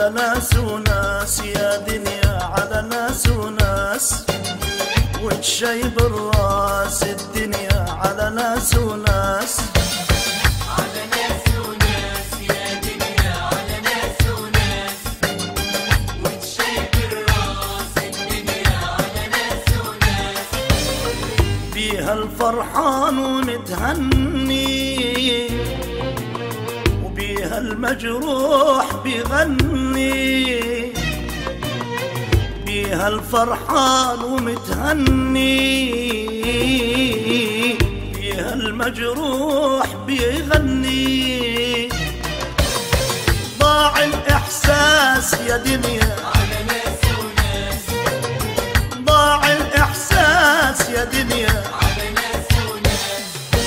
على ناس وناس يا دنيا على ناس وناس وتشيب الراس الدنيا على ناس وناس على ناس وناس يا دنيا على ناس وناس وتشيب الراس الدنيا على ناس وناس بيها الفرحان ونتهني وبيها المجروح بيغني بيها الفرحان ومتهني بيها المجروح بيغني ضاع الإحساس يا دنيا على ناس وناس ضاع الإحساس يا دنيا على ناس وناس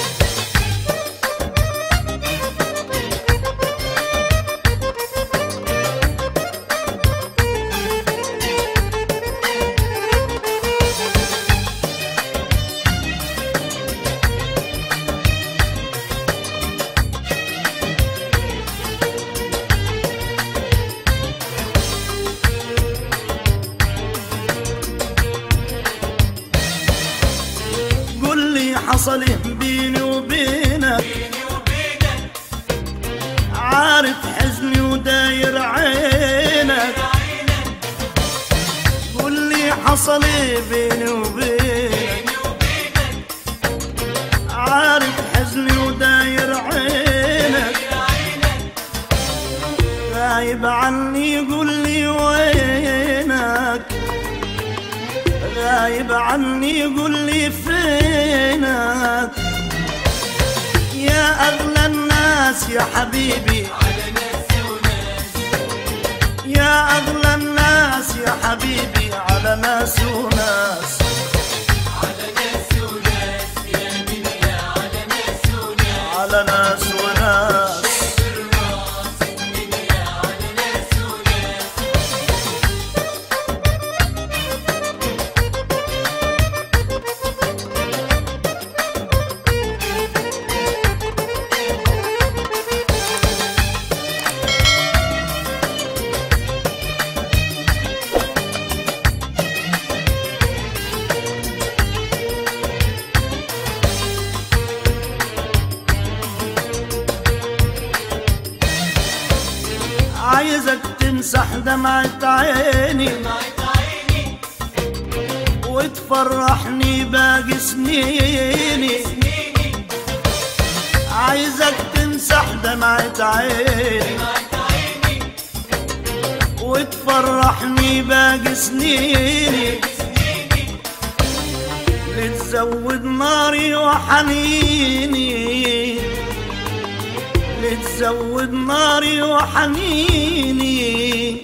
قل لي حصل بيني وبينك بيني وبينك عارف حزني وداير عينك عينك قل لي حصل بيني وبينك بيني وبينك عارف حزني وداير عينك عينك غايب عني قل لي وينك غايب عني قل لي فينك يا أغلى الناس يا حبيبي على ناس وناس يا أغلى الناس يا حبيبي على ناس وناس على ناس وناس يا دنيا على ناس وناس على ناس وناس الراس الدنيا على ناس وناس عايزك تمسح دمعة عيني دمعة عيني وتفرحني باقي سنيني سنيني عايزك تمسح دمعة عيني دمعة عيني وتفرحني باقي سنيني سنيني لتزود ناري وحنيني لتزود ناري وحنيني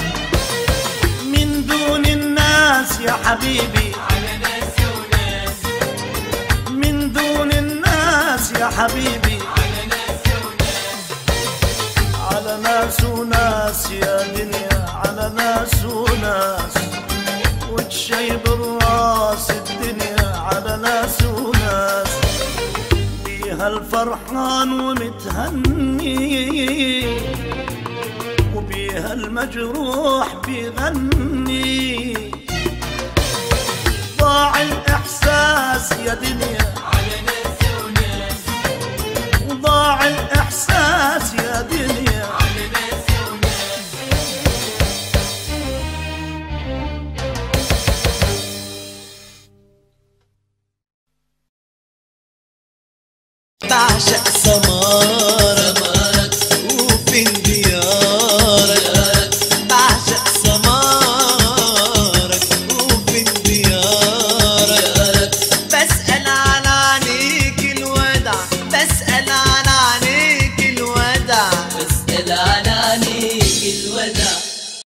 من دون الناس يا حبيبي على ناس وناس من دون الناس يا حبيبي على ناس وناس على ناس وناس يا دنيا على ناس وناس وتشيب الراس الدنيا على ناس وناس بيها الفرحان ومتهني وبيها المجروح بيغني ضاع الإحساس يا دنيا على ناس وناس ضاع الإحساس يا دنيا على ناس وناس بعشق سمار